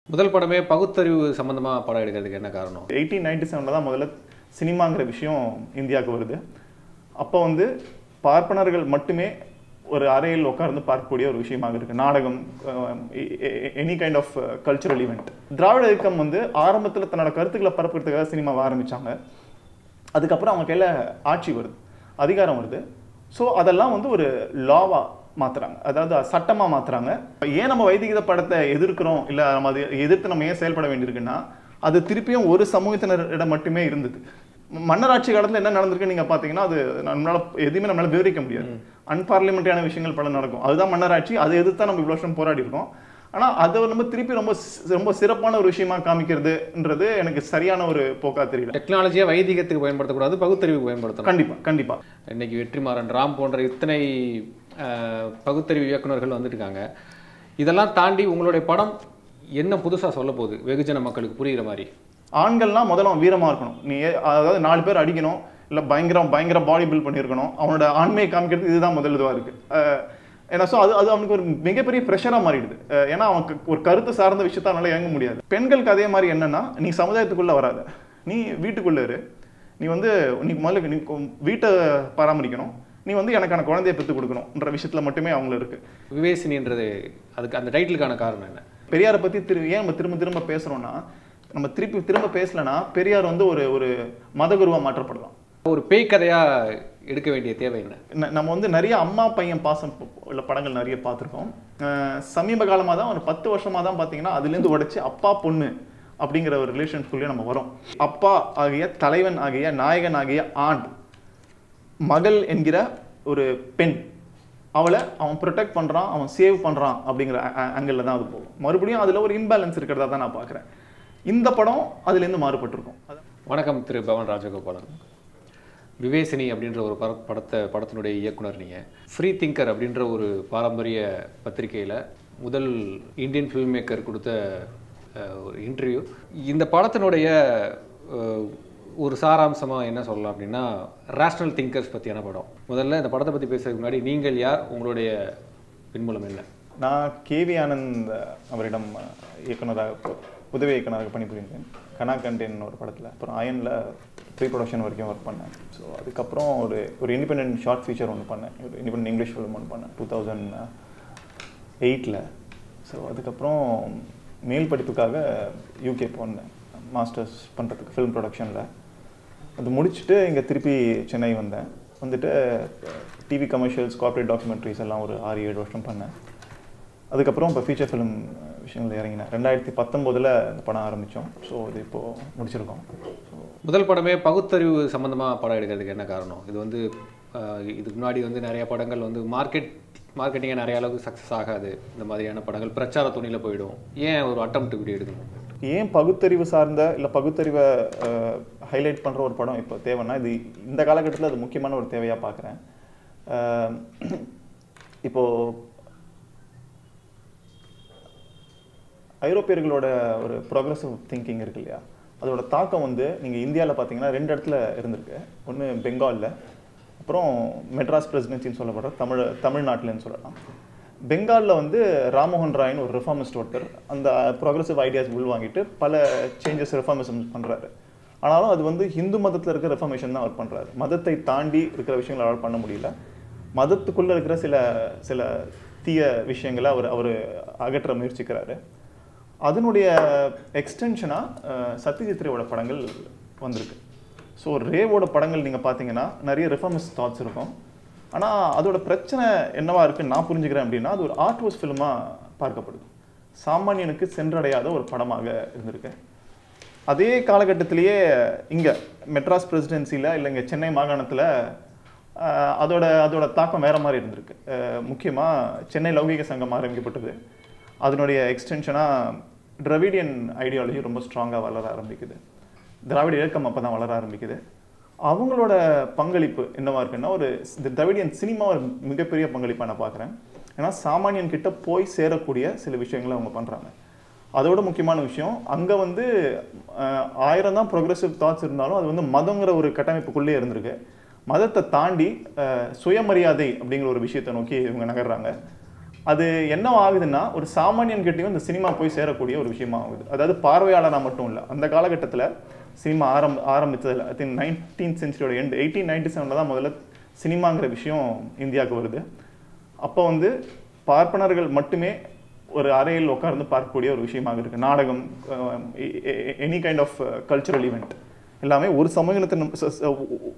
முதல் படமே பகுத்தறிவு சம்பந்தமா படம் எடுக்கிறதுக்கு என்ன காரணம் எயிட்டீன் நைன்டி செவனில் தான் முதல்ல சினிமாங்கிற விஷயம் இந்தியாவுக்கு வருது அப்போ வந்து பார்ப்பனர்கள் மட்டுமே ஒரு அறையில் உட்கார்ந்து பார்க்கக்கூடிய ஒரு விஷயமாக இருக்கு நாடகம் any kind of cultural event திராவிட இயக்கம் வந்து ஆரம்பத்தில் தன்னோட கருத்துக்களை பரப்புறதுக்காக சினிமாவை ஆரம்பிச்சாங்க அதுக்கப்புறம் அவங்க கையில் ஆட்சி வருது அதிகாரம் வருது ஸோ அதெல்லாம் வந்து ஒரு லாவா மாத்துறாங்க அதாவது சட்டமா மாத்துறாங்க ஏன் நம்ம வைதிக படத்தை எதிர்க்கிறோம் இல்ல நம்ம அது எதிர்த்து நம்ம ஏன் செயல்பட வேண்டியிருக்குன்னா அது திருப்பியும் ஒரு சமூகத்தினரிடம் மட்டுமே இருந்தது மன்னராட்சி காலத்துல என்ன நடந்திருக்கு நீங்க பாத்தீங்கன்னா அது நம்மளால எதுவுமே நம்மளால விவரிக்க முடியாது அன்பார்லிமெண்ட்டான விஷயங்கள் பல நடக்கும் அதுதான் மன்னராட்சி அதை எதிர்த்து தான் நம்ம இவ்வளவு வருஷம் போராடி இருக்கோம் ஆனா அதை நம்ம திருப்பி ரொம்ப சி- ரொம்ப சிறப்பான ஒரு விஷயமா காமிக்கிறதுன்றது எனக்கு சரியான ஒரு போக்கா தெரியல டெக்னாலஜியை வைதிகத்துக்கு பயன்படுத்தக்கூடாது பகுத்தறிவுக்கு பயன்படுத்தணும் கண்டிப்பா கண்டிப்பா இன்னைக்கு வெற்றிமாறன் ராம் போன்ற இத்தனை அஹ், பகுத்தறிவு இயக்குனர்கள் வந்துட்டுருக்காங்க இதெல்லாம் தாண்டி உங்களுடைய படம் என்ன புதுசா சொல்ல போகுது வெகுஜன மக்களுக்கு புரியுற மாதிரி ஆண்கள்லாம் முதல்ல அவன் வீரமா இருக்கணும் நீ ஏ- அதாவது நாலு பேர் அடிக்கணும் இல்ல பயங்கரம் பயங்கர பாடி பில்ட் பண்ணியிருக்கணும் அவனோட ஆண்மையை காமிக்கிறது இதுதான் முதல் இதுவா இருக்கு அஹ் ஏன்னா ஸோ அது அது அவனுக்கு ஒரு மிகப்பெரிய ப்ரெஷராக மாறிடுது அஹ் ஏன்னா அவனுக்கு ஒரு கருத்து சார்ந்த விஷயத்த அவனால இயங்க முடியாது பெண்களுக்கு அதே மாதிரி என்னன்னா நீ சமுதாயத்துக்குள்ள வராத நீ வீட்டுக்குள்ள இரு நீ வந்து நீ முதல்ல நீ கொ- வீட்டை பராமரிக்கணும் நீ வந்து எனக்கான குழந்தைய பெற்று கொடுக்கணும்ன்ற விஷயத்துல மட்டுமே அவங்கள இருக்கு விவேசினின்றது அதுக்கு அந்த டைட்டிலுக்கான காரணம் என்ன பெரியாரை பத்தி திரு ஏன் நம்ம திரும்ப திரும்ப பேசுறோம்னா நம்ம திருப்பி திரும்ப பேசலனா பெரியார் வந்து ஒரு ஒரு மதகுருவா மாற்றப்படலாம் ஒரு பேய் கதையா எடுக்க வேண்டிய தேவை என்ன ந- நம்ம வந்து நிறைய அம்மா பையன் பாசம் ப- உள்ள படங்கள் நிறைய பார்த்துருக்கோம் அஹ் சமீப காலமாக தான் ஒரு பத்து வருஷமா தான் பார்த்தீங்கன்னா அதுலேருந்து உடைச்சு அப்பா பொண்ணு அப்படிங்கிற ஒரு ரிலேஷன்ஸ்குள்ளேயே நம்ம வரோம் அப்பா ஆகிய தலைவன் ஆகிய நாயகன் ஆகிய ஆண் மகள் என்கிற ஒரு பெண் அவளை அவன் ப்ரொடெக்ட் பண்றான் அவன் சேவ் பண்றான் அப்படிங்கிற ஆங்கிளில் தான் அது போகும் மறுபடியும் அதுல ஒரு இம்பேலன்ஸ் இருக்கிறதா தான் நான் பார்க்குறேன் இந்த படம் அதுலேருந்து மாறுபட்டிருக்கும் அதான் வணக்கம் திரு பவன் ராஜகோபாலன் விவேசினி அப்படின்ற ஒரு பட படத்தை படத்தினுடைய இயக்குனர் நீங்கள் ஃப்ரீ திங்கர் அப்படின்ற ஒரு பாரம்பரிய பத்திரிகையில் முதல் இந்தியன் ஃபில்ம் மேக்கர் கொடுத்த அஹ், ஒரு இன்டர்வியூ இந்த படத்தினுடைய அஹ், ஒரு சாராம்சமாக என்ன சொல்லலாம் அப்படின்னா ரேஷ்னல் திங்கர்ஸ் பற்றியான படம் முதல்ல இந்த படத்தை பற்றி பேசுறதுக்கு முன்னாடி நீங்கள் யார் உங்களுடைய பின்புலம் என்ன நான் கேவி ஆனந்த் அவரிடம் இயக்குனராக ப- உதவி இயக்குனராக பணிபுரிந்தேன் கனா கண்டேன் ஒரு படத்தில் அப்புறம் அயனில் ப்ரீ ப்ரொடக்ஷன் வரைக்கும் ஒர்க் பண்ணேன் ஸோ அதுக்கப்புறம் ஒரு ஒரு இண்டிபெண்டன்ட் ஷார்ட் ஃபீச்சர் ஒன்று பண்ணேன் ஒரு இண்டிபெண்டன்ட் இங்கிலீஷ் ஃபிலிம் ஒன்று பண்ணேன் டூ தௌசண்ட் எயிட்டில் ஸோ அதுக்கப்புறம் மேல் படிப்புக்காக யூகே போனேன் மாஸ்டர்ஸ் பண்ணுறதுக்கு ஃபிலிம் ப்ரொடக்ஷனில் அது முடிச்சுட்டு இங்கே திருப்பி சென்னை வந்தேன் வந்துட்டு டிவி கமர்ஷியல்ஸ் கார்ப்பரேட் டாக்குமெண்ட்ரிஸ் எல்லாம் ஒரு ஆறு ஏழு வருஷம் பண்ணேன் அதுக்கப்புறம் இப்போ ஃபீச்சர் ஃபிலிம் விஷயங்கள் இறங்கினேன் ரெண்டாயிரத்தி பத்தொம்போதில் இந்த படம் ஆரம்பித்தோம் ஸோ இது இப்போது முடிச்சிருக்கோம் ஸோ முதல் படமே பகுத்தறிவு சம்பந்தமா படம் எடுக்கிறதுக்கு என்ன காரணம் இது வந்து அஹ், இதுக்கு முன்னாடி வந்து நிறைய படங்கள் வந்து மார்க்கெட் மார்க்கெட்டிங்காக நிறைய அளவுக்கு சக்ஸஸ் ஆகாது இந்த மாதிரியான படங்கள் பிரச்சார துணியில் போயிடும் ஏன் ஒரு அட்டம் இப்படி எடுக்கணும் ஏன் பகுத்தறிவு சார்ந்த இல்லை பகுத்தறிவை ஹைலைட் பண்ணுற ஒரு படம் இப்போ தேவைன்னா இது இந்த காலகட்டத்தில் அது முக்கியமான ஒரு தேவையாக பார்க்குறேன் இப்போது ஐரோப்பியர்களோட ஒரு ப்ரோக்ரஸிவ் திங்கிங் இருக்கு இல்லையா அதோட தாக்கம் வந்து நீங்கள் இந்தியாவில் பார்த்தீங்கன்னா ரெண்டு இடத்துல இருந்திருக்கு ஒன்று பெங்காலில் அப்புறம் மெட்ராஸ் பிரசிடென்சின்னு சொல்லப்படுற தமிழ் தமிழ்நாட்டிலன்னு சொல்லலாம் பெங்காலில் வந்து ராமோகன் ராய்னு ஒரு ரிஃபார்மிஸ்ட் ஒருத்தர் அந்த ப்ரோக்ரஸிவ் ஐடியாஸ் உள்வாங்கிட்டு பல சேஞ்சஸ் ரிஃபார்மிசம் பண்ணுறாரு ஆனாலும் அது வந்து ஹிந்து மதத்தில் இருக்கிற ரெஃபர்மேஷன் தான் அவர் பண்ணுறாரு மதத்தை தாண்டி இருக்கிற விஷயங்களை அவரால் பண்ண முடியல மதத்துக்குள்ளே இருக்கிற சில சில தீய விஷயங்களை அவர் அவர் அகற்ற முயற்சிக்கிறாரு அதனுடைய எக்ஸ்டென்ஷனாக சத்யஜித் ரேவோட படங்கள் வந்திருக்கு ஸோ ரேவோட படங்கள் நீங்கள் பார்த்தீங்கன்னா நிறைய ரிஃபார்மிஸ்ட் தாட்ஸ் இருக்கும் ஆனால் அதோட பிரச்சனை என்னவா இருக்குன்னு நான் புரிஞ்சுக்கிறேன் அப்படின்னா அது ஒரு ஆர்ட் ஹவுஸ் ஃபிலிமாக பார்க்கப்படுது சாமானியனுக்கு சென்றடையாத ஒரு படமாக இருந்திருக்கு அதே காலகட்டத்திலேயே இங்கே மெட்ராஸ் பிரசிடென்சியில் இல்லை இங்கே சென்னை மாகாணத்தில் ஆஹ், அதோட அதோட தாக்கம் வேற மாதிரி இருந்திருக்கு முக்கியமாக சென்னை லௌகிக சங்கம் ஆரம்பிக்கப்பட்டது அதனுடைய எக்ஸ்டென்ஷனாக திராவிடியன் ஐடியாலஜி ரொம்ப ஸ்ட்ராங்காக வளர ஆரம்பிக்குது திராவிட இயக்கம் அப்போ தான் வளர ஆரம்பிக்குது அவங்களோட பங்களிப்பு என்னவா இருக்குன்னா ஒரு இந்த திராவிடியன் சினிமா ஒரு மிகப்பெரிய பங்களிப்பாக நான் பார்க்குறேன் ஏன்னா சாமானியன் கிட்ட போய் சேரக்கூடிய சில விஷயங்களை அவங்க பண்ணுறாங்க அதோட முக்கியமான விஷயம் அங்கே வந்து அஹ், ஆயிரம் தான் ப்ரோக்ரஸிவ் தாட்ஸ் இருந்தாலும் அது வந்து மதங்கிற ஒரு கட்டமைப்புக்குள்ளே இருந்திருக்கு மதத்தை தாண்டி அஹ், சுயமரியாதை அப்படிங்கிற ஒரு விஷயத்தை நோக்கி இவங்க நகர்றாங்க அது என்ன ஆகுதுன்னா ஒரு சாமானியன் கிட்டயும் இந்த சினிமா போய் சேரக்கூடிய ஒரு விஷயமா ஆகுது அதாவது பார்வையாளராக மட்டும் இல்லை அந்த காலகட்டத்தில் சினிமா ஆரம்ப ஆரம்பித்ததில் ஐ திங்க் நைன்டீன் சென்ச்சுரியோட எண்ட் எயிட்டீன் நைன்டி செவனில் தான் முதல்ல சினிமாங்கிற விஷயம் இந்தியாவுக்கு வருது அப்போ வந்து பார்ப்பனர்கள் மட்டுமே ஒரு அறையில் உட்கார்ந்து பார்க்கக்கூடிய ஒரு விஷயமாக இருக்கு நாடகம் any kind of cultural event எல்லாமே ஒரு சமூகத்தின் ச- ச-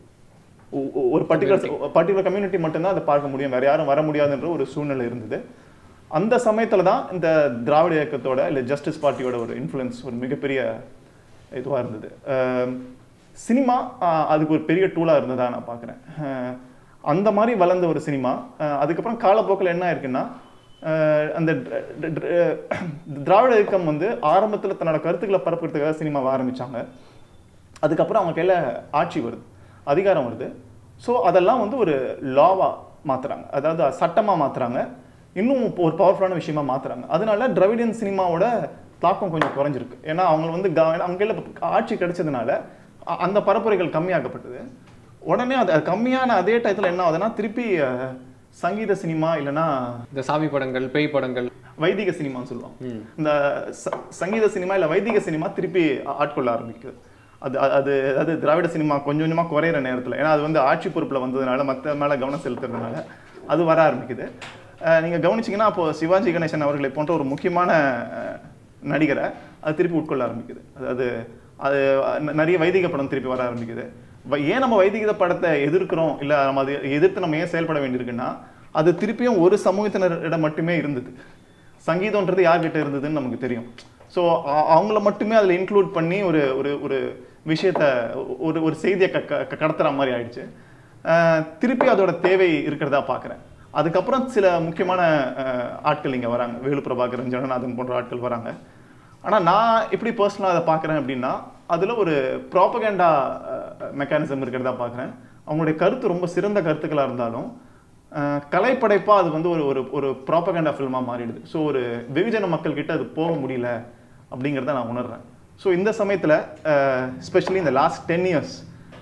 ஒ- ஒ- ஒரு பர்டிகுலர் பர்டிகுலர் கம்யூனிட்டி மட்டும்தான் அதை பார்க்க முடியும் வேற யாரும் வர முடியாதுன்ற ஒரு சூழ்நிலை இருந்தது அந்த சமயத்துல தான் இந்த திராவிட இயக்கத்தோட இல்லை ஜஸ்டிஸ் பார்ட்டியோட ஒரு இன்ஃப்ளூயன்ஸ் ஒரு மிகப்பெரிய இதுவா இருந்தது அஹ் சினிமா அஹ், அதுக்கு ஒரு பெரிய டூலா இருந்ததா நான் பார்க்குறேன் அந்த மாதிரி வளர்ந்த ஒரு சினிமா அஹ், அதுக்கப்புறம் காலப்போக்கில் என்ன ஆயிருக்குன்னா அஹ், அந்த ட்ர- ட்ர- ட்ர- திராவிட இயக்கம் வந்து ஆரம்பத்துல தன்னோட கருத்துக்களை பரப்புறதுக்காக சினிமாவை ஆரம்பிச்சாங்க அதுக்கப்புறம் அவங்க கையில் ஆட்சி வருது அதிகாரம் வருது ஸோ அதெல்லாம் வந்து ஒரு லாவாக மாத்துறாங்க அதாவது சட்டமாக மாத்துறாங்க இன்னும் இப்போ ஒரு பவர்ஃபுல்லான விஷயமா மாத்துறாங்க அதனால திராவிடியன் சினிமாவோட தாக்கம் கொஞ்சம் குறைஞ்சிருக்கு ஏன்னா அவங்க வந்து க- அவங்க கையில் ஆட்சி கிடைச்சதுனால அ- அந்த பரப்புரைகள் கம்மியாக்கப்பட்டது உடனே அது அது கம்மியான அதே டயத்தில் என்ன ஆகுதுன்னா திருப்பி அஹ், சங்கீத சினிமா இல்லைன்னா இந்த சாமி படங்கள் பேய் படங்கள் வைதிக சினிமான்னு சொல்லுவாங்க இந்த ச- சங்கீத சினிமா இல்ல வைதிக சினிமா திருப்பி ஆ- ஆட்கொள்ள ஆரம்பிக்குது அது அது- அது அது திராவிட சினிமா கொஞ்சம் கொஞ்சமா குறையிற நேரத்துல ஏன்னா அது வந்து ஆட்சி பொறுப்புல வந்ததுனால மத்த மேல கவனம் செலுத்துறதுனால அது வர ஆரம்பிக்குது அஹ் நீங்க கவனிச்சீங்கன்னா அப்போ சிவாஜி கணேசன் அவர்களை போன்ற ஒரு முக்கியமான அஹ், நடிகரை அது திருப்பி உட்கொள்ள ஆரம்பிக்குது அதாவது அது ந- நிறைய வைதிக படம் திருப்பி வர ஆரம்பிக்குது வ- ஏன் நம்ம வைதிக படத்தை எதிர்க்கிறோம் இல்ல நம்ம அதை எதிர்த்து நம்ம ஏன் செயல்பட வேண்டியிருக்குன்னா அது திருப்பியும் ஒரு சமூகத்தினரிடம் மட்டுமே இருந்தது சங்கீதம்ன்றது யார்கிட்ட இருந்ததுன்னு நமக்கு தெரியும் ஸோ அவங்கள மட்டுமே அதில் இன்க்ளூட் பண்ணி ஒரு ஒரு ஒரு விஷயத்த ஒரு ஒரு செய்தியை க க- க- கடத்துற மாதிரி ஆயிடுச்சு அஹ் திருப்பி அதோட தேவை இருக்கிறதா பார்க்குறேன் அதுக்கப்புறம் சில முக்கியமான அஹ், ஆட்கள் இங்கே வராங்க வேலு பிரபாகரன் ஜெகநாதன் போன்ற ஆட்கள் வராங்க ஆனால் நான் எப்படி பர்சனலாக அதை பார்க்குறேன் அப்படின்னா அதில் ஒரு ப்ராப்பகேண்டா மெக்கானிசம் இருக்கிறதா பார்க்குறேன் அவங்களுடைய கருத்து ரொம்ப சிறந்த கருத்துக்களாக இருந்தாலும் அஹ், கலைப்படைப்பா அது வந்து ஒரு ஒரு ஒரு ப்ராப்பகேண்டா ஃபில்மாக மாறிடுது ஸோ ஒரு வெகுஜன மக்கள் கிட்ட அது போக முடியல அப்படிங்கிறத நான் உணர்றேன் ஸோ இந்த சமயத்தில் ஸ்பெஷலி இந்த last ten years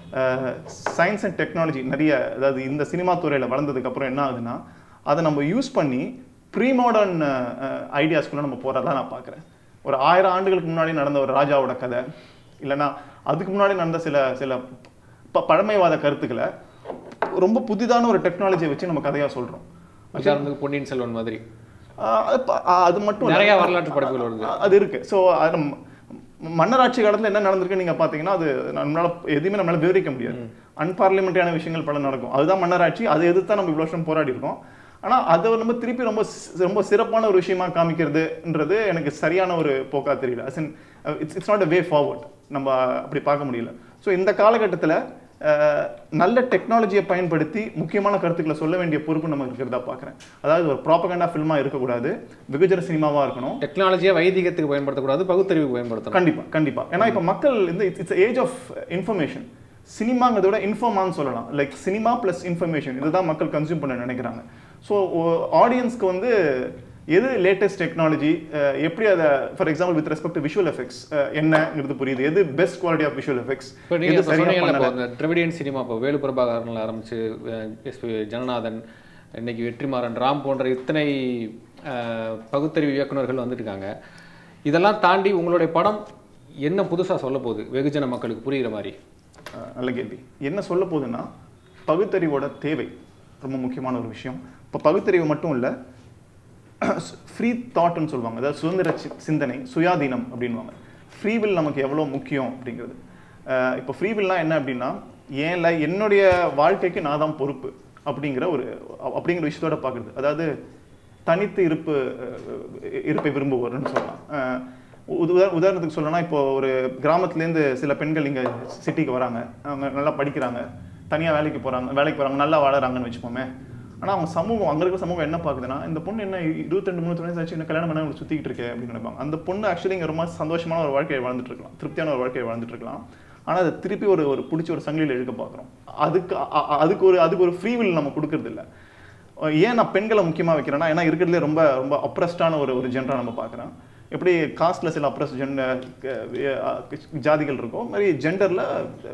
science and technology நிறைய அதாவது இந்த சினிமா துறையில் வளர்ந்ததுக்கு அப்புறம் என்ன ஆகுதுன்னா அதை நம்ம யூஸ் பண்ணி ப்ரீ மாடர்ன் ஐடியாஸ்குள்ள நம்ம போகிறதா நான் பார்க்குறேன் ஒரு ஆயிரம் ஆண்டுகளுக்கு முன்னாடி நடந்த ஒரு ராஜாவோட கதை இல்லைன்னா அதுக்கு முன்னாடி நடந்த சில சில ப- பழமைவாத கருத்துக்களை ரொம்ப புதிதான ஒரு டெக்னாலஜியை வச்சு நம்ம கதையாக சொல்கிறோம் உதாரணத்துக்கு பொன்னியின் செல்வன் மாதிரி அது ப- ஆ, அது மட்டும் இல்ல. நிறைய வரலாற்று படைப்புகள் வருது அ- அது இருக்கு ஸோ அது நம்ம மன்னராட்சி காலத்துல என்ன நடந்திருக்கு நீங்க பாத்தீங்கன்னா அது நம்மளால எதுவுமே நம்மளால விவரிக்க முடியாது அன்பார்லிமெண்ட்டான விஷயங்கள் பல நடக்கும் அதுதான் மன்னராட்சி அதை எதிர்த்து தான் நம்ம இவ்வளவு வருஷம் போராடி இருக்கோம் ஆனா அதை நம்ம திருப்பி ரொம்ப சி- ரொம்ப சிறப்பான ஒரு விஷயமா காமிக்கிறதுன்றது எனக்கு சரியான ஒரு போக்கா தெரியல it's it's not a way forward நம்ம அப்படி பார்க்க முடியல ஸோ இந்த காலகட்டத்துல அஹ், நல்ல டெக்னாலஜியை பயன்படுத்தி முக்கியமான கருத்துக்களை சொல்ல வேண்டிய பொறுப்பு நமக்கு இருக்கிறதா பார்க்குறேன் அதாவது ஒரு ப்ராப்பகண்டா ஃபில்மாக இருக்கக்கூடாது வெகுஜன சினிமாவா இருக்கணும் டெக்னாலஜியை வைதிகத்துக்கு பயன்படுத்தக்கூடாது பகுத்தறிவுக்கு பயன்படுத்தணும் கண்டிப்பா கண்டிப்பா ஏன்னா இப்ப மக்கள் இந்த இட்ஸ் ஏஜ் ஆஃப் இன்ஃபர்மேஷன் சினிமாங்கிறத விட இன்ஃபார்மான்னு சொல்லலாம் லைக் சினிமா ப்ளஸ் இன்ஃபர்மேஷன் இதுதான் மக்கள் கன்சியூம் பண்ண நினைக்கிறாங்க ஸோ ஆடியன்ஸ்க்கு வந்து எது லேட்டஸ்ட் டெக்னாலஜி எப்படி அதை for example with respect to visual effects என்னங்கிறது புரியுது எது best quality of visual effects இப்போ நீங்கள் எது இப்போ சரியா சொன்னீங்கல்ல இப்போ பண்ணல அந்த திராவிடியன் சினிமா இப்போ வேலு பிரபாகரன்ல ஆரம்பிச்சு எஸ்பி ஜனநாதன் இன்னைக்கு வெற்றிமாறன் ராம் போன்ற இத்தனை அஹ், பகுத்தறிவு இயக்குனர்கள் வந்துட்டு இருக்காங்க இதெல்லாம் தாண்டி உங்களுடைய படம் என்ன புதுசா சொல்ல போகுது வெகுஜன மக்களுக்கு புரியுற மாதிரி அஹ் நல்ல கேள்வி என்ன சொல்ல போகுதுன்னா பகுத்தறிவோட தேவை ரொம்ப முக்கியமான ஒரு விஷயம் இப்போ பகுத்தறிவு மட்டும் இல்லை ஃப்ரீ தாட்னு சொல்லுவாங்க அதாவது சுதந்திர சி- சிந்தனை சுயாதீனம் அப்படின்வாங்க ஃப்ரீ வில் நமக்கு எவ்வளோ முக்கியம் அப்படிங்கிறது அஹ் இப்போ ஃப்ரீ வில்னா என்ன அப்படின்னா ஏன்ல என்னுடைய வாழ்க்கைக்கு நான் தான் பொறுப்பு அப்படிங்கிற ஒரு அ- அப்படிங்கிற விஷயத்தோட பார்க்குறது அதாவது தனித்து இருப்பு அஹ், இருப்பை விரும்புவோர்னு சொல்லலாம் அஹ், உத- உதா- உதாரணத்துக்கு சொல்லணும்னா இப்போ ஒரு கிராமத்துலேருந்து சில பெண்கள் இங்கே சிட்டிக்கு வராங்க அவங்க நல்லா படிக்கிறாங்க தனியாக வேலைக்கு போகிறாங்க வேலைக்கு போகிறாங்க நல்லா வாழறாங்கன்னு வச்சுப்போமே ஆனால் அவங்க சமூகம் அங்கே இருக்கிற சமூகம் என்ன பார்க்குதுன்னா இந்த பொண்ணு என்ன இருபத்தெண்டு மூணு வயசு ஆச்சு இன்னும் கல்யாணம் பண்ண சுற்றிக்கிட்டு இருக்கே அப்படின்னு நினைப்பாங்க அந்த பொண்ணு ஆக்சுவலி இங்கே ரொம்ப சந்தோஷமான ஒரு வாழ்க்கையை வாழ்ந்துட்டு இருக்கலாம் திருப்தியான ஒரு வாழ்க்கையை வாழ்ந்துட்டு இருக்கலாம் ஆனால் அதை திருப்பி ஒரு ஒரு பிடிச்ச ஒரு சங்கிலியில் இழுக்க பார்க்குறோம் அதுக்கு அ- அ- அதுக்கு ஒரு அதுக்கு ஒரு ஃப்ரீ வில் நம்ம கொடுக்கறது இல்ல ஏன் நான் பெண்களை முக்கியமாக வைக்கிறேன்னா ஏன்னா இருக்கிறதுலே ரொம்ப ரொம்ப அப்ரஸ்டான ஒரு ஒரு ஜென்ரா நம்ம பார்க்குறோம் எப்படி காஸ்ட்ல சில அப்ரஸ் ஜென் ஜாதிகள் இருக்கும் மாதிரி ஜெண்டரில்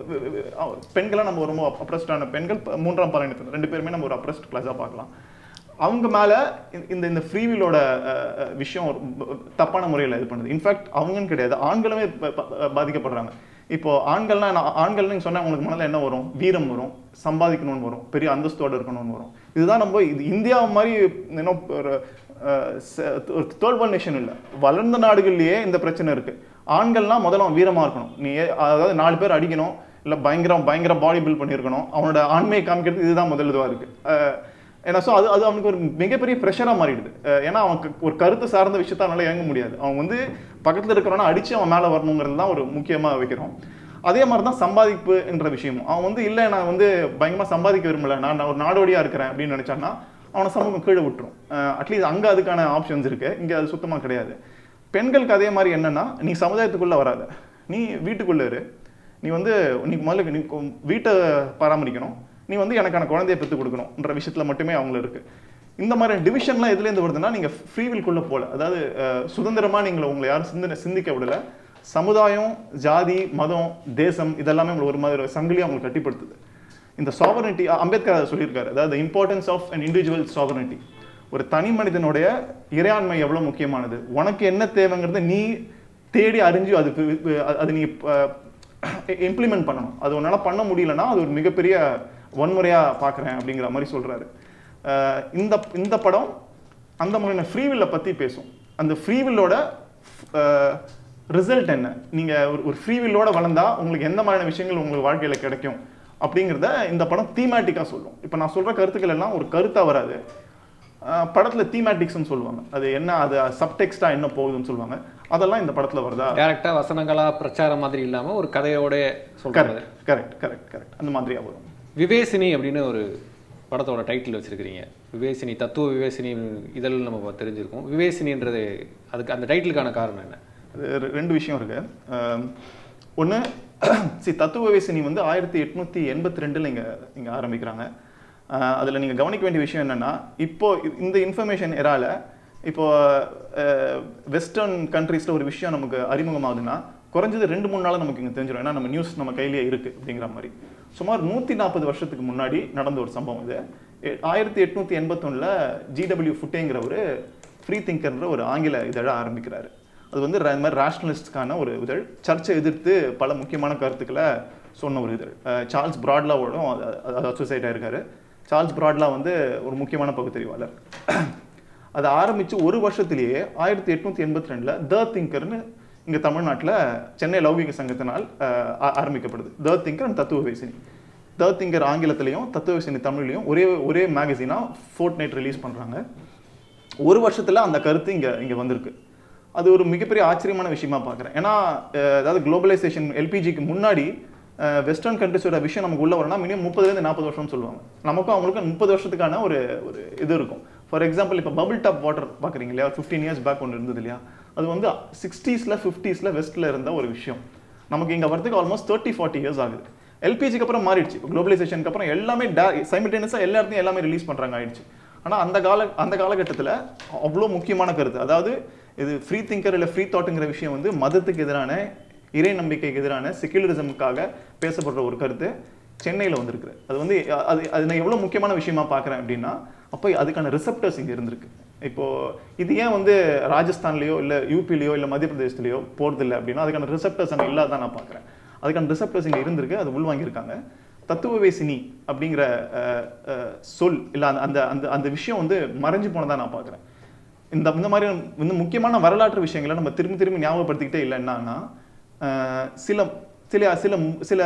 பெண்களை நம்ம ரொம்ப அப்ரஸ்டான பெண்கள் ப- மூன்றாம் பாலினத்தினர் ரெண்டு பேருமே நம்ம ஒரு அப்ரஸ்ட் கிளாஸாக பார்க்கலாம் அவங்க மேல இந்த- இந்த இந்த ஃப்ரீவிலோட விஷயம் ஒரு ப- தப்பான முறையில் இது பண்ணுது இன்ஃபேக்ட் அவங்கன்னு கிடையாது ஆண்களுமே ப- ப- பாதிக்கப்படுறாங்க இப்போ ஆண்கள்னா நான் ஆண்கள்னு நீங்க சொன்னா உங்களுக்கு மனதில் என்ன வரும் வீரம் வரும் சம்பாதிக்கணும்னு வரும் பெரிய அந்தஸ்தோட இருக்கணும்னு வரும் இதுதான் நம்ம இது இந்தியா மாதிரி இன்னும் ஒரு அஹ், ச- ஒரு தேர்ட் வேர்ல்ட் நேஷன் இல்லை வளர்ந்த நாடுகள்லயே இந்த பிரச்சனை இருக்கு ஆண்கள்னா முதல்ல அவன் வீரமா இருக்கணும் நீ ஏ- அதாவது நாலு பேர் அடிக்கணும் இல்ல பயங்கரம் பயங்கர பாடி பில்ட் பண்ணியிருக்கணும் அவனோட ஆண்மையை காமிக்கிறது இதுதான் முதல் இதுவா இருக்கு அஹ், ஏன்னா ஸோ அது அது அவனுக்கு ஒரு மிகப்பெரிய ப்ரெஷராக மாறிடுது அஹ் ஏன்னா அவனுக்கு ஒரு கருத்து சார்ந்த விஷயத்த அவனால இயங்க முடியாது அவன் வந்து பக்கத்தில் இருக்கிறவனா அடிச்சு அவன் மேலே வரணுங்கிறது தான் ஒரு முக்கியமாக வைக்கிறோம் அதே மாதிரி தான் சம்பாதிப்பு என்ற விஷயமும் அவன் வந்து இல்லை நான் வந்து பயங்கரமாக சம்பாதிக்க விரும்பல நான் நான் ஒரு நாடோடியாக இருக்கிறேன் அப்படின்னு நினைச்சான்னா அவனை சமூகம் கீழே விட்டுரும் அட்லீஸ்ட் அங்கே அதுக்கான ஆப்ஷன்ஸ் இருக்கு இங்கே அது சுத்தமாக கிடையாது பெண்களுக்கு அதே மாதிரி என்னன்னா நீ சமுதாயத்துக்குள்ள வராத நீ வீட்டுக்குள்ள இரு நீ வந்து நீ முதல்ல நீ கொ- வீட்டை பராமரிக்கணும் நீ வந்து எனக்கான குழந்தையை பெற்று கொடுக்கணும்ன்ற விஷயத்துல மட்டுமே அவங்கள இருக்கு இந்த மாதிரி டிவிஷன்லாம் எதுலேருந்து வருதுன்னா நீங்க ஃப்ரீவில்குள்ள போல அதாவது அஹ், சுதந்திரமா நீங்களை உங்களை யாரும் சிந்தனை சிந்திக்க விடல சமுதாயம் ஜாதி மதம் தேசம் இதெல்லாமே உங்களை ஒரு மாதிரி சங்கிலியா உங்களுக்கு கட்டிப்படுத்துது இந்த சாவரனிட்டி அம்பேத்கர் அதை சொல்லியிருக்காரு அதாவது importance of an individual sovereignty ஒரு தனி மனிதனுடைய இறையாண்மை எவ்வளவு முக்கியமானது உனக்கு என்ன தேவைங்கிறத நீ தேடி அறிஞ்சு அது வி- வி- அது நீ இம்ப்ளிமெண்ட் பண்ணணும் அது உன்னால பண்ண முடியலன்னா அது ஒரு மிகப்பெரிய வன்முறையா பார்க்குறேன் அப்படிங்கிற மாதிரி சொல்றாரு அஹ் இந்த இந்த படம் அந்த மாதிரியான ஃப்ரீவில்லை பத்தி பேசும் அந்த ஃப்ரீவில்லோட ரிசல்ட் என்ன நீங்க ஒரு ஒரு ஃப்ரீவில்லோட வளர்ந்தா உங்களுக்கு எந்த மாதிரியான விஷயங்கள் உங்களுக்கு வாழ்க்கையில கிடைக்கும் அப்படிங்கிறத இந்த படம் தீமேட்டிக்காக சொல்லும் இப்போ நான் சொல்ற கருத்துக்கள் எல்லாம் ஒரு கருத்தா வராது அஹ் படத்துல தீமேட்டிக்ஸ்னு சொல்லுவாங்க அது என்ன அது சப்டெக்ஸ்டா என்ன போகுதுன்னு சொல்லுவாங்க அதெல்லாம் இந்த படத்துல வருதா டேரக்டா வசனங்களா பிரச்சாரம் மாதிரி இல்லாம ஒரு கதையோட சொல்றாங்க கரெக்ட் கரெக்ட் கரெக்ட் கரெக்ட் அந்த மாதிரியா வரும் விவேசினி அப்படின்னு ஒரு படத்தோட டைட்டில் வச்சிருக்கிறீங்க விவேசினி தத்துவ விவேசினி இதழ் நம்ம பா- தெரிஞ்சிருக்கோம் விவேசினின்றது அதுக்கு அந்த டைட்டிலுக்கான காரணம் என்ன அது ரெ- ரெண்டு விஷயம் இருக்கு ஒன்று சி தத்துவவேசினி வந்து ஆயிரத்தி எட்நூத்தி எண்பத்தி ரெண்டில் இங்கே இங்கே ஆரம்பிக்கிறாங்க அஹ் அதுல நீங்க கவனிக்க வேண்டிய விஷயம் என்னன்னா இப்போ இ- இந்த இன்ஃபர்மேஷன் எரால இப்போ வெஸ்டர்ன் கண்ட்ரீஸ்ல ஒரு விஷயம் நமக்கு அறிமுகமாகுதுன்னா குறைஞ்சது ரெண்டு மூணு நாள் நமக்கு இங்க தெரிஞ்சிடும் ஏன்னா நம்ம நியூஸ் நம்ம கையிலேயே இருக்கு அப்படிங்கிற மாதிரி சுமார் நூத்தி நாற்பது வருஷத்துக்கு முன்னாடி நடந்த ஒரு சம்பவம் இது எ- ஆயிரத்தி எட்நூத்தி எண்பத்தொன்னுல ஜிடபிள்யூ ஃபுட்டேங்கிற ஒரு ஃப்ரீ திங்கர்ன்ற ஒரு ஆங்கில இதழ ஆரம்பிக்கிறாரு அது வந்து ர- இந்த மாதிரி ரேஷனலிஸ்ட்கான ஒரு இதழ் சர்ச்சை எதிர்த்து பல முக்கியமான கருத்துக்களை சொன்ன ஒரு இதழ் அஹ் சார்ல்ஸ் பிராட்லாவோடும் அது அசோசியேட் ஆயிருக்காரு சார்ல்ஸ் பிராட்லா வந்து ஒரு முக்கியமான பகுத்தறிவாளர் அதை ஆரம்பிச்சு ஒரு வருஷத்திலேயே ஆயிரத்தி எட்நூத்தி எண்பத்தி ரெண்டுல த திங்கர்னு இங்க தமிழ்நாட்டுல சென்னை லௌகிக சங்கத்தினால் அஹ், ஆ- ஆரம்பிக்கப்படுது த திங்கர் அண்ட் தத்துவ வேசினி த திங்கர் ஆங்கிலத்திலையும் தத்துவ வேசினி தமிழ்லையும் ஒரே ஒரே மேகசினா ஃபோர்ட் நைட் ரிலீஸ் பண்றாங்க ஒரு வருஷத்துல அந்த கருத்து இங்க இங்க வந்திருக்கு அது ஒரு மிகப்பெரிய ஆச்சரியமான விஷயமா பார்க்குறேன் ஏன்னா அஹ், அதாவது குளோபலைசேஷன் எல்பிஜிக்கு முன்னாடி வெஸ்டர்ன் கண்ட்ரிஸோட விஷயம் நமக்கு உள்ள வரணும்னா மினிமம் முப்பதுலேருந்து நாற்பது வருஷம்னு சொல்லுவாங்க நமக்கும் அவங்களுக்கும் முப்பது வருஷத்துக்கான ஒரு ஒரு இது இருக்கும் ஃபார் எக்ஸாம்பிள் இப்போ பபிள் டாப் வாட்டர் பார்க்குறீங்க இல்லையா ஃபிஃப்டீன் இயர்ஸ் பேக் ஒன்று இருந்தது இல்லையா அது வந்து சிக்ஸ்டீஸில் ஃபிஃப்டீஸில் வெஸ்ட்டில் இருந்த ஒரு விஷயம் நமக்கு இங்கே வரதுக்கு ஆல்மோஸ்ட் தேர்ட்டி ஃபார்ட்டி இயர்ஸ் ஆகுது எல்பிஜிக்கு அப்புறம் மாறிடுச்சு இப்போ குளோபலைசேஷனுக்கு அப்புறம் எல்லாமே சைமில்டேனியஸாக எல்லா இடத்தையும் எல்லாமே ரிலீஸ் பண்ணுறாங்க ஆயிடுச்சு ஆனால் அந்த கால அந்த காலகட்டத்தில் அவ்வளோ முக்கியமான கருத்து அதாவது இது ஃப்ரீ திங்கர் இல்லை ஃப்ரீ தாட்டுங்கிற விஷயம் வந்து மதத்துக்கு எதிரான இறை நம்பிக்கைக்கு எதிரான செக்யுலரிசமுக்காக பேசப்படுற ஒரு கருத்து சென்னையில் வந்திருக்கு அது வந்து அ- அது அது நான் எவ்வளோ முக்கியமான விஷயமா பார்க்குறேன் அப்படின்னா அப்போ அதுக்கான ரிசப்டர்ஸ் இங்கே இருந்திருக்கு இப்போ இது ஏன் வந்து ராஜஸ்தான்லேயோ இல்லை யூபிலேயோ இல்லை மத்திய பிரதேசத்துலையோ போகிறதில்ல அப்படின்னா அதுக்கான ரிசப்டர்ஸ் அங்கே இல்லாதான் நான் பார்க்குறேன் அதுக்கான ரிசப்டர்ஸ் இங்கே இருந்திருக்கு அது உள்வாங்கியிருக்காங்க தத்துவவேசினி அப்படிங்கிற அஹ், அஹ், சொல் இல்லை அந்த அந்த அந்த அந்த விஷயம் வந்து மறைஞ்சு போனதா நான் பார்க்குறேன் இந்த இந்த மாதிரி வந்து முக்கியமான வரலாற்று விஷயங்களை நம்ம திரும்பி திரும்பி ஞாபகப்படுத்திக்கிட்டே இல்லை என்னன்னா அஹ், சில சில சில சில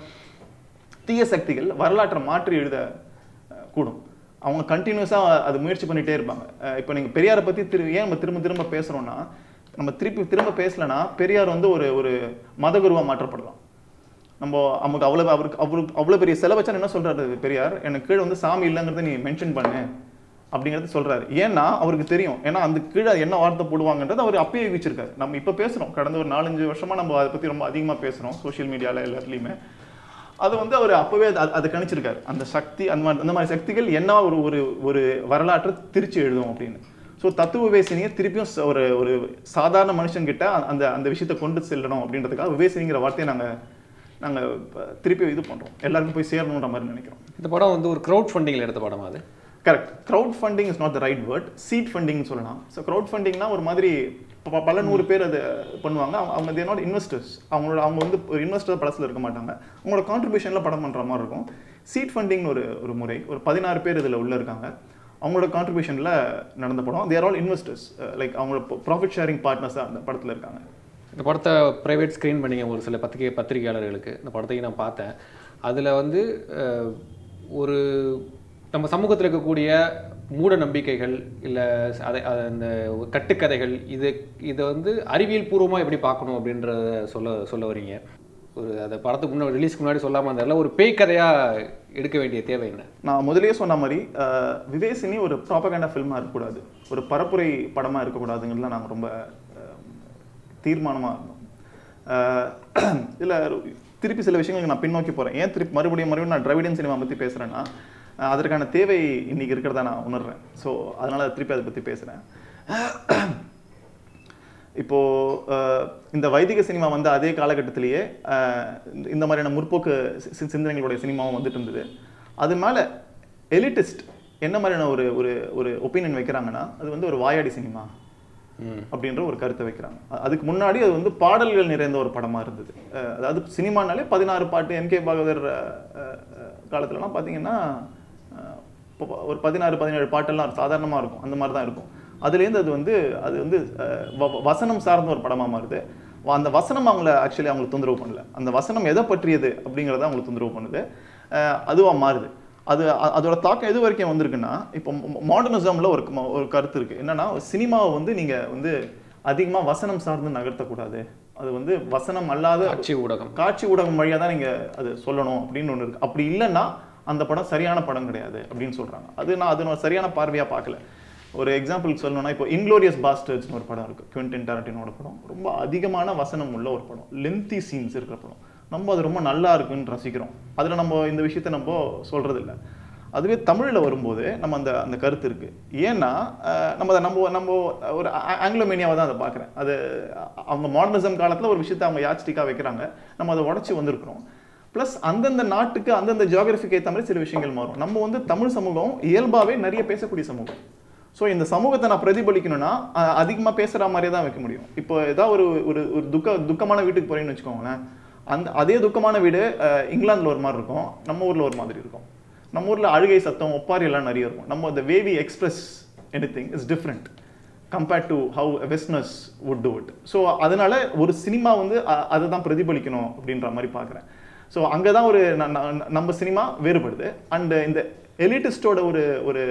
தீய சக்திகள் வரலாற்றை மாற்றி எழுத அஹ், கூடும் அவங்க கண்டினியூஸாக அது முயற்சி பண்ணிட்டே இருப்பாங்க அஹ், இப்போ நீங்கள் பெரியாரை பற்றி திரு ஏன் நம்ம திரும்ப திரும்ப பேசுகிறோம்னா நம்ம திருப்பி திரும்ப பேசலைன்னா பெரியார் வந்து ஒரு ஒரு மதகுருவாக மாற்றப்படலாம் நம்ம நமக்கு அவ்வளவு அவருக்கு அவருக்கு அவ்வளவு பெரிய செலவச்சா என்ன சொல்றாரு பெரியார் எனக்கு கீழே வந்து சாமி இல்லைங்கிறத நீ மென்ஷன் பண்ணு அப்படிங்கறது சொல்றாரு ஏன்னா அவருக்கு தெரியும் ஏன்னா அந்த கீழே என்ன வார்த்தை போடுவாங்கன்றது அவர் அப்பயே யூகிச்சிருக்காரு நம்ம இப்ப பேசுறோம் கடந்த ஒரு நாலஞ்சு வருஷமா நம்ம அதை பத்தி ரொம்ப அதிகமா பேசுறோம் சோஷியல் மீடியால எல்லாத்துலயுமே அது வந்து அவர் அப்பவே அது- அது கணிச்சிருக்காரு அந்த சக்தி அந்த மாதிரி அந்த மாதிரி சக்திகள் என்ன ஒரு ஒரு ஒரு வரலாற்றை திருச்சி எழுதும் அப்படின்னு ஸோ தத்துவ விவேசினியை திருப்பியும் ச- ஒரு ஒரு சாதாரண மனுஷங்கிட்ட அந்த அந்த விஷயத்தை கொண்டு செல்லணும் அப்படின்றதுக்காக விவேசினிங்கிற வார்த்தையை நாங்க நாங்க இப்ப திருப்பி இது பண்றோம் எல்லாருக்கும் போய் சேரணுன்ற மாதிரி நினைக்கிறோம் இந்த படம் வந்து ஒரு க்ரௌட் ஃபண்டிங்கில் எடுத்த படமா அது correct crowd funding is not the right word seed funding சொல்லலாம் ஸோ க்ரௌட் ஃபண்டிங்னா ஒரு மாதிரி ப- பல நூறு பேர் அதை பண்ணுவாங்க அவங்க- அவங்க தேர் நாட் இன்வெஸ்டர்ஸ் அவங்களோட அவங்க வந்து ஒரு இன்வெஸ்டர் படத்தில் இருக்க மாட்டாங்க அவங்களோட கான்ட்ரிபியூஷனில் படம் பண்ணுற மாதிரி இருக்கும் சீட் ஃபண்டிங்னு ஒரு ஒரு முறை ஒரு பதினாறு பேர் இதில் உள்ள இருக்காங்க அவங்களோட கான்ட்ரிபியூஷனில் நடந்த படம் தேர் ஆல் இன்வெஸ்டர்ஸ் லைக் அவங்களோட ப்ராஃபிட் ஷேரிங் பார்ட்னர்ஸ் தான் அந்த படத்தில் இருக்காங்க இந்த படத்தை ப்ரைவேட் ஸ்க்ரீன் பண்ணீங்க ஒரு சில பத்திரிகை பத்திரிகையாளர்களுக்கு இந்த படத்தையும் நான் பார்த்தேன் அதில் வந்து அஹ், ஒரு நம்ம சமூகத்தில் இருக்கக்கூடிய மூட நம்பிக்கைகள் இல்லை அதை அதை- அந்த கட்டுக்கதைகள் இது இதை வந்து அறிவியல் பூர்வமாக எப்படி பார்க்கணும் அப்படின்றத சொல்ல சொல்ல வரீங்க ஒரு அதை படத்துக்கு முன்னாடி ரிலீஸ்க்கு முன்னாடி சொல்லாமல் இருந்தால ஒரு பேய் கதையாக எடுக்க வேண்டிய தேவை என்ன நான் முதல்லயே சொன்ன மாதிரி அஹ், விவேசினி ஒரு ப்ராபகண்டா ஃபில்மாக இருக்கக்கூடாது ஒரு பரப்புரை படமாக இருக்கக்கூடாதுங்கிறதுல நாங்கள் ரொம்ப தீர்மானமாக இருந்தோம் இதில் திருப்பி சில விஷயங்களுக்கு நான் பின்னோக்கி போகிறேன் ஏன் திருப்பி மறுபடியும் மறுபடியும் நான் திராவிடியன் சினிமா பற்றி பேசுகிறேன்னா அஹ், அதற்கான தேவை இன்னைக்கு இருக்கிறதா நான் உணர்றேன் ஸோ அதனால் திருப்பி அதை பற்றி பேசுகிறேன் இப்போ அஹ், இந்த வைதிக சினிமா வந்து அதே காலகட்டத்திலேயே அஹ், இந்த- இந்த மாதிரியான முற்போக்கு சி- சி- சிந்தனைகளுடைய சினிமாவும் வந்துட்டு இருந்தது அது மேல எலிட்டிஸ்ட் என்ன மாதிரியான ஒரு ஒரு ஒரு ஒப்பீனியன் வைக்கிறாங்கன்னா அது வந்து ஒரு வாயாடி சினிமா ம் அப்படின்ற ஒரு கருத்தை வைக்கிறாங்க அ- அதுக்கு முன்னாடி அது வந்து பாடல்கள் நிறைந்த ஒரு படமா இருந்தது அஹ் அதாவது சினிமானாலே பதினாறு பாட்டு எம் கே பாகவதர் அஹ், அஹ், அஹ், காலத்துலலாம் பார்த்தீங்கன்னா அஹ், இப்போ ஒரு பதினாறு பதினேழு பாட்டெல்லாம் சாதாரணமா இருக்கும் அந்த மாதிரி தான் இருக்கும் அதுலேருந்து அது வந்து அது வந்து அஹ், வ- வசனம் சார்ந்த ஒரு படமா மாறுது வ- அந்த வசனம் அவங்கள ஆக்சுவலி அவங்களுக்கு தொந்தரவு பண்ணல அந்த வசனம் எதை பற்றியது அப்படிங்கிறத அவங்களுக்கு தொந்தரவு பண்ணுது அஹ், அதுவா மாறுது அது அ- அதோட தாக்கம் எது வரைக்கும் வந்திருக்குன்னா இப்போ மாடர்னிசம்ல ஒரு க- ஒரு கருத்து இருக்கு என்னன்னா சினிமாவை வந்து நீங்க வந்து அதிகமா வசனம் சார்ந்து நகர்த்தக்கூடாது அது வந்து வசனம் அல்லாத காட்சி ஊடகம் காட்சி ஊடகம் வழியா தான் நீங்க அது சொல்லணும் அப்படின்னு ஒன்று இருக்கு அப்படி இல்லைன்னா அந்த படம் சரியான படம் கிடையாது அப்படின்னு சொல்றாங்க அது நான் அது நான் சரியான பார்வையா பார்க்கல ஒரு எக்ஸாம்பிள் சொல்லணும்னா இப்போ இன்க்ளோரியஸ் பாஸ்டர்ஸ்னு ஒரு படம் இருக்கு குவிண்டின் டாரண்டினோட படம் ரொம்ப அதிகமான வசனம் உள்ள ஒரு படம் லென்த்தி சீன்ஸ் இருக்கிற படம் நம்ம அது ரொம்ப நல்லா இருக்குன்னு ரசிக்கிறோம் அதுல நம்ம இந்த விஷயத்த நம்ம சொல்றது இல்ல அதுவே தமிழ்ல வரும்போது நம்ம அந்த அந்த கருத்து இருக்கு ஏன்னா அஹ், நம்ம அதை நம்ம நம்ம ஒரு ஆங்கிலோமேனியாவை தான் அதை பார்க்குறேன் அது அ- அவங்க மாடர்னிசம் காலத்துல ஒரு விஷயத்தை அவங்க யாச்சிட்டிக்காக வைக்கிறாங்க நம்ம அதை உடச்சி வந்திருக்கிறோம் ப்ளஸ் அந்தந்த நாட்டுக்கு அந்தந்த ஜியாகிரபிக்கு ஏற்ற மாதிரி சில விஷயங்கள் மாறும் நம்ம வந்து தமிழ் சமூகம் இயல்பாவே நிறைய பேசக்கூடிய சமூகம் ஸோ இந்த சமூகத்தை நான் பிரதிபலிக்கணும்னா அஹ், அதிகமா பேசுற மாதிரியே தான் வைக்க முடியும் இப்போ ஏதாவது ஒரு ஒரு ஒரு துக்க துக்கமான வீட்டுக்கு போறீங்கன்னு வச்சுக்கோங்களேன் அந்த அதே துக்கமான வீடு அஹ், இங்கிலாந்துல ஒரு மாதிரி இருக்கும் நம்ம ஊர்ல ஒரு மாதிரி இருக்கும் நம்ம ஊர்ல அழுகை சத்தம் ஒப்பாரி எல்லாம் நிறைய இருக்கும் நம்ம the way we express anything is different compared to how westerners would do it so அதனால ஒரு சினிமா வந்து அ- அதை தான் பிரதிபலிக்கணும் அப்படின்ற மாதிரி பார்க்குறேன் ஸோ அங்கே தான் ஒரு ந- ந- நம்ம சினிமா வேறுபடுது அண்ட் இந்த எலிட்டிஸ்டோட ஒரு ஒரு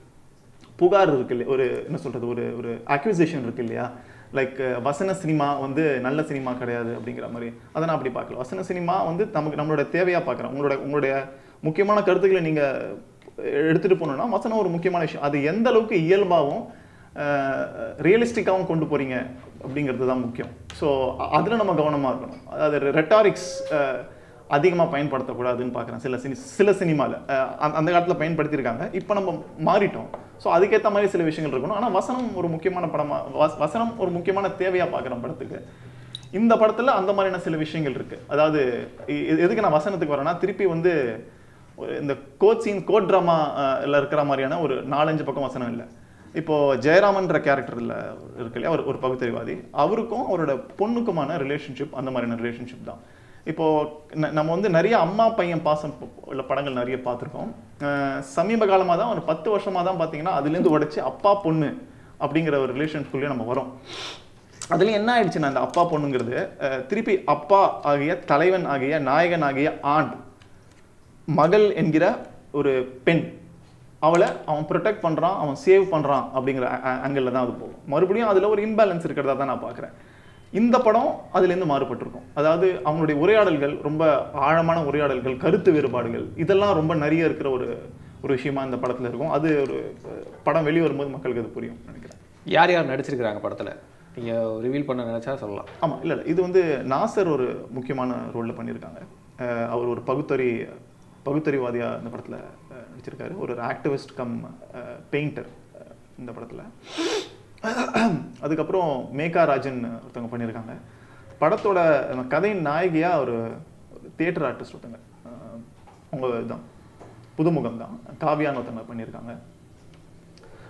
புகார் இருக்கு இல்லையா ஒரு என்ன சொல்றது ஒரு ஒரு அக்யூசேஷன் இருக்கு இல்லையா லைக் வசன சினிமா வந்து நல்ல சினிமா கிடையாது அப்படிங்கிற மாதிரி அதை நான் அப்படி பார்க்கல வசன சினிமா வந்து நமக்கு நம்மளோட தேவையா பார்க்குறேன் உங்களோட உங்களுடைய முக்கியமான கருத்துக்களை நீங்க எடுத்துட்டு போகணும்னா வசனம் ஒரு முக்கியமான விஷயம் அது எந்த அளவுக்கு இயல்பாகவும் ரியலிஸ்டிக்காகவும் கொண்டு போறீங்க அப்படிங்கிறது தான் முக்கியம் ஸோ அதில் நம்ம கவனமா இருக்கணும் அதாவது ரெட்டாரிக்ஸ் அதிகமாக பயன்படுத்தக்கூடாதுன்னு பார்க்குறேன் சில சினி சில சினிமாவில் அந்த காலத்தில் பயன்படுத்தியிருக்காங்க இப்போ நம்ம மாறிட்டோம் ஸோ அதுக்கேற்ற மாதிரி சில விஷயங்கள் இருக்கணும் ஆனால் வசனம் ஒரு முக்கியமான படமாக வசனம் ஒரு முக்கியமான தேவையாக பார்க்குறேன் படத்துக்கு இந்த படத்தில் அந்த மாதிரியான சில விஷயங்கள் இருக்குது அதாவது இ- இது- எதுக்கு நான் வசனத்துக்கு வரேன்னா திருப்பி வந்து ஒரு இந்த கோட் சீன் கோட் ட்ராமா எல்லாம் இருக்கிற மாதிரியான ஒரு நாலஞ்சு பக்கம் வசனம் இல்லை இப்போ ஜெயராமன்ற கேரக்டர்ல இருக்கு இல்லையா ஒரு ஒரு பகுத்தறிவாதி அவருக்கும் அவரோட பொண்ணுக்குமான ரிலேஷன்ஷிப் அந்த மாதிரியான ரிலேஷன்ஷிப் தான் இப்போ ந- நம்ம வந்து நிறைய அம்மா பையன் பாசம் ப- உள்ள படங்கள் நிறைய பார்த்துருக்கோம் அஹ் சமீப காலமா தான் ஒரு பத்து வருஷமா தான் பார்த்தீங்கன்னா அதுலேருந்து உடைச்சு அப்பா பொண்ணு அப்படிங்கிற ஒரு ரிலேஷன்ஷிப்லேயே நம்ம வரோம் அதுல என்ன ஆயிடுச்சுன்னா அந்த அப்பா பொண்ணுங்கிறது அஹ் திருப்பி அப்பா ஆகிய தலைவன் ஆகிய நாயகன் ஆகிய ஆண் மகள் என்கிற ஒரு பெண் அவளை அவன் ப்ரொடெக்ட் பண்றான் அவன் சேவ் பண்றான் அப்படிங்கிற ஆங்கிள் தான் அது போகும் மறுபடியும் அதுல ஒரு இம்பேலன்ஸ் இருக்கிறதா தான் நான் பார்க்குறேன் இந்த படம் அதுலேருந்து மாறுபட்டிருக்கும் அதாவது அவங்களுடைய உரையாடல்கள் ரொம்ப ஆழமான உரையாடல்கள் கருத்து வேறுபாடுகள் இதெல்லாம் ரொம்ப நிறைய இருக்கிற ஒரு ஒரு விஷயமா இந்த படத்துல இருக்கும் அது ஒரு அஹ், படம் வெளியே வரும்போது மக்களுக்கு அது புரியும் நினைக்கிறேன் யார் யார் நடிச்சிருக்கிறாங்க படத்துல நீங்க ரிவீல் பண்ண நினைச்சா சொல்லலாம் ஆமா இல்ல இல்ல இது வந்து நாசர் ஒரு முக்கியமான ரோல்ல பண்ணியிருக்காங்க அஹ் அவர் ஒரு பகுத்தறி பகுத்தறிவாதியா இந்த படத்துல அஹ், நடிச்சிருக்காரு ஒரு ஆக்டிவிஸ்ட் கம் பெயிண்டர் இந்த படத்துல அதுக்கப்புறம் மேகா ராஜன் ஒருத்தவங்க பண்ணியிருக்காங்க படத்தோட அந்த கதையின் நாயகியா ஒரு தியேட்டர் ஆர்டிஸ்ட் ஒருத்தங்க அஹ், அவங்க தான் புதுமுகம் தான் காவியான்னு ஒருத்தவங்க பண்ணியிருக்காங்க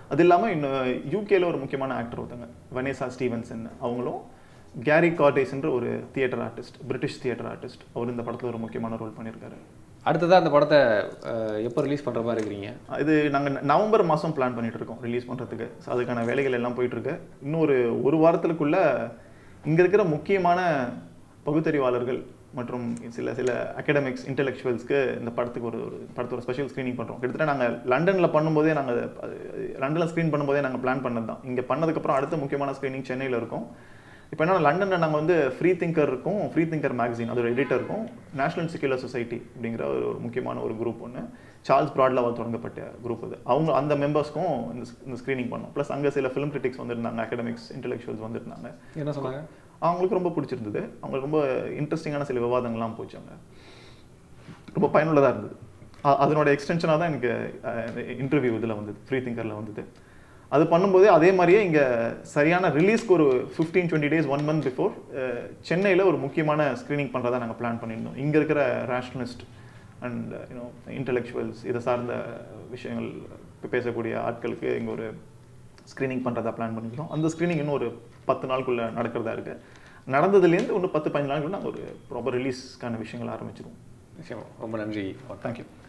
அது இல்லாமல் இன்னும் யூகேல ஒரு முக்கியமான ஆக்டர் ஒருத்தங்க வனேசா ஸ்டீவன்சன் அவங்களும் கேரி கார்டேஸ்ன்ற ஒரு theatre artist British theatre artist அவர் இந்த படத்தில் ஒரு முக்கியமான ரோல் பண்ணியிருக்காரு அடுத்ததாக அந்த படத்தை அஹ், எப்போ ரிலீஸ் பண்ணுற மாதிரி இருக்கிறீங்க இது நாங்கள் நவம்பர் மாதம் பிளான் பண்ணிட்டு இருக்கோம் ரிலீஸ் பண்ணுறதுக்கு ஸோ அதுக்கான வேலைகள் எல்லாம் போயிட்டு இருக்கு இன்னும் ஒரு ஒரு வாரத்துக்குள்ள இங்கே இருக்கிற முக்கியமான பகுத்தறிவாளர்கள் மற்றும் சில சில அகடமிக்ஸ் இன்டெலெக்சுவல்ஸ்க்கு இந்த படத்துக்கு ஒரு ஒரு படத்தோட ஸ்பெஷல் ஸ்க்ரீனிங் பண்ணுறோம் கிட்டத்தட்ட நாங்கள் லண்டனில் பண்ணும்போதே நாங்கள் லண்டனில் ஸ்க்ரீன் பண்ணும்போதே நாங்கள் பிளான் பண்ணது தான் இங்கே பண்ணதுக்கப்புறம் அடுத்த முக்கியமான ஸ்க்ரீனிங் சென்னையில் இருக்கும் இப்போ என்ன லண்டனில் நாங்கள் வந்து ஃப்ரீ திங்கர் இருக்கும் ஃப்ரீ திங்கர் மேகசின் அதோட எடிட்டர் இருக்கும் நேஷனல் செக்யூலர் சொசைட்டி அப்படிங்கிற ஒரு ஒரு முக்கியமான ஒரு குரூப் ஒன்று சார்ல்ஸ் ப்ராட்லாவால் தொடங்கப்பட்ட குரூப் அது அவங்க அந்த மெம்பர்ஸ்க்கும் இந்த இந்த ஸ்க்ரீனிங் பண்ணோம் ப்ளஸ் அங்கே சில ஃபிலிம் கிரிட்டிக்ஸ் வந்திருந்தாங்க அகடமிக்ஸ் இன்டெலெக்சுவல்ஸ் வந்திருந்தாங்க என்ன சொன்னாங்க அவங்களுக்கு ரொம்ப பிடிச்சிருந்தது அவங்களுக்கு ரொம்ப இன்ட்ரெஸ்டிங்கான சில விவாதங்கள்லாம் போச்சு அங்க ரொம்ப பயனுள்ளதாக இருந்தது அ- அதனோட எக்ஸ்டென்ஷனாக தான் எனக்கு இன்டர்வியூ இதில் வந்தது ஃப்ரீ திங்கரில் வந்தது அது பண்ணும்போதே அதே மாதிரியே இங்கே சரியான ரிலீஸ்க்கு ஒரு fifteen twenty days one month before சென்னையில் ஒரு முக்கியமான ஸ்க்ரீனிங் பண்ணுறதா நாங்கள் பிளான் பண்ணியிருந்தோம் இங்கே இருக்கிற ரேஷனலிஸ்ட் அண்ட் யூனோ இன்டெலெக்சுவல்ஸ் இதை சார்ந்த விஷயங்கள் பே- பேசக்கூடிய ஆட்களுக்கு இங்கே ஒரு ஸ்க்ரீனிங் பண்ணுறதா பிளான் பண்ணிக்கிறோம் அந்த ஸ்க்ரீனிங் இன்னும் ஒரு பத்து நாளுக்குள்ளே நடக்கிறதா இருக்கு நடந்ததுலேருந்து இன்னும் பத்து பதினஞ்சு நாளுக்குள்ள நாங்கள் ஒரு ப்ராப்பர் ரிலீஸ்க்கான விஷயங்கள் ஆரம்பிச்சிருவோம் நிச்சயமா ரொம்ப நன்றி தேங்க்யூ